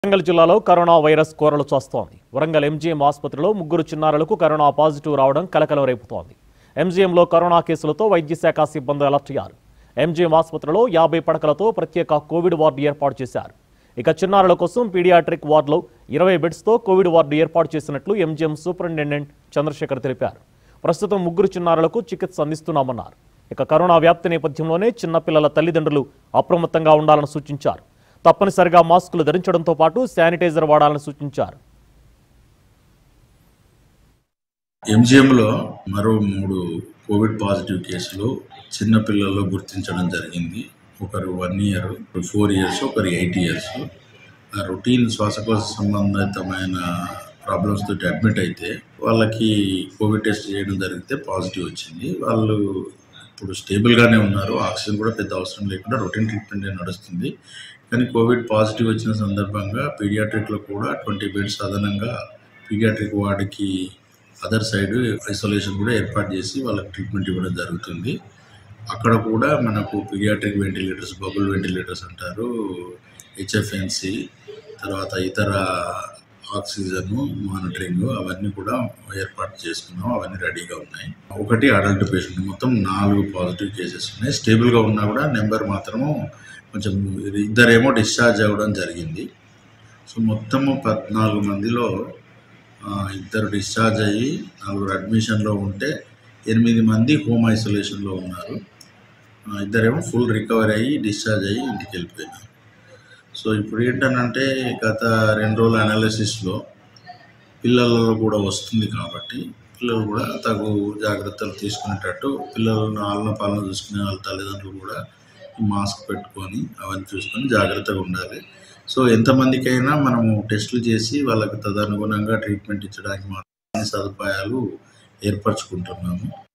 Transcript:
వరంగల్ జిల్లాలో corona virus కోరలు చూస్తోంది వరంగల్ ఎంజీఎం ఆసుపత్రిలో ముగ్గురు చిన్నారులకు కరోనా పాజిటివ్ రావడం కలకలం రేపుతోంది ఎంజీఎంలో కరోనా కేసులతో వైద్య శాఖ సిబ్బంది అలర్ట్ అయ్యారు ఎంజీఎం ఆసుపత్రిలో యాభై పడకలతో ప్రత్యేక కోవిడ్ వార్డు ఏర్పాటు చేశారు ఇక చిన్నారుల కోసం పీడియాట్రిక్ వార్డులో ఇరవై బెడ్స్తో కోవిడ్ వార్డు ఏర్పాటు చేసినట్లు ఎంజీఎం సూపరింటెండెంట్ చంద్రశేఖర్ తెలిపారు ప్రస్తుతం ముగ్గురు చిన్నారులకు చికిత్స అందిస్తున్నామన్నారు ఇక కరోనా వ్యాప్తి నేపథ్యంలోనే చిన్నపిల్లల తల్లిదండ్రులు అప్రమత్తంగా ఉండాలని సూచించారు తప్పనిసరిగా మాస్కులు ధరించడంతో పాటు శానిటైజర్ వాడాలని సూచించారు ఎంజిఎంలో మరో మూడు కోవిడ్ పాజిటివ్ కేసులు చిన్న పిల్లల్లో గుర్తించడం జరిగింది ఒకరు వన్ ఇయర్ ఫోర్ ఇయర్స్ ఒకరు ఎయిట్ ఇయర్స్ రొటీన్ శ్వాసకోశ సంబంధితమైన ప్రాబ్లమ్స్ తోటి అడ్మిట్ అయితే వాళ్ళకి కోవిడ్ టెస్ట్ చేయడం జరిగితే పాజిటివ్ వచ్చింది వాళ్ళు ఇప్పుడు స్టేబుల్గానే ఉన్నారు ఆక్సిజన్ కూడా పెద్ద అవసరం లేకుండా రొటీన్ ట్రీట్మెంట్ నడుస్తుంది కానీ కోవిడ్ పాజిటివ్ వచ్చిన సందర్భంగా పీడియాట్రిక్లో కూడా ట్వంటీ బెడ్స్ అదనంగా పీడియాట్రిక్ వార్డుకి అదర్ సైడ్ ఐసోలేషన్ కూడా ఏర్పాటు చేసి వాళ్ళకి ట్రీట్మెంట్ ఇవ్వడం జరుగుతుంది అక్కడ కూడా మనకు పీడియాట్రిక్ వెంటిలేటర్స్ బబుల్ వెంటిలేటర్స్ అంటారు హెచ్ఎఫ్ఎన్సి తర్వాత ఇతర ఆక్సిజన్ మానిటరింగ్ అవన్నీ కూడా ఏర్పాటు చేసుకున్నాం అవన్నీ రెడీగా ఉన్నాయి ఒకటి అడల్ట్ పేషెంట్ మొత్తం నాలుగు పాజిటివ్ కేసెస్ ఉన్నాయి స్టేబుల్గా ఉన్నా కూడా నెంబర్ మాత్రము కొంచెం ఇద్దరేమో డిశ్చార్జ్ అవ్వడం జరిగింది సో మొత్తము పద్నాలుగు మందిలో ఆ, ఇద్దరు డిశ్చార్జ్ అయ్యి నలుగురు అడ్మిషన్లో ఉంటే ఎనిమిది మంది హోమ్ ఐసోలేషన్లో ఉన్నారు ఆ, ఇద్దరేమో ఫుల్ రికవరీ అయ్యి డిశ్చార్జ్ అయ్యి ఇంటికి వెళ్ళిపోయినారు సో ఇప్పుడు ఏంటనంటే గత రెండు రోజుల అనాలిసిస్లో పిల్లలలో కూడా వస్తుంది కాబట్టి పిల్లలు కూడా తగు జాగ్రత్తలు తీసుకునేటట్టు పిల్లలను ఆలన పాలన చూసుకునే వాళ్ళ తల్లిదండ్రులు కూడా ఈ మాస్క్ పెట్టుకొని అవన్నీ చూసుకొని జాగ్రత్తగా ఉండాలి సో ఎంతమందికైనా మనము టెస్టులు చేసి వాళ్ళకి తదనుగుణంగా ట్రీట్మెంట్ ఇచ్చడానికి మాత్రం అన్ని సదుపాయాలు ఏర్పరచుకుంటున్నాము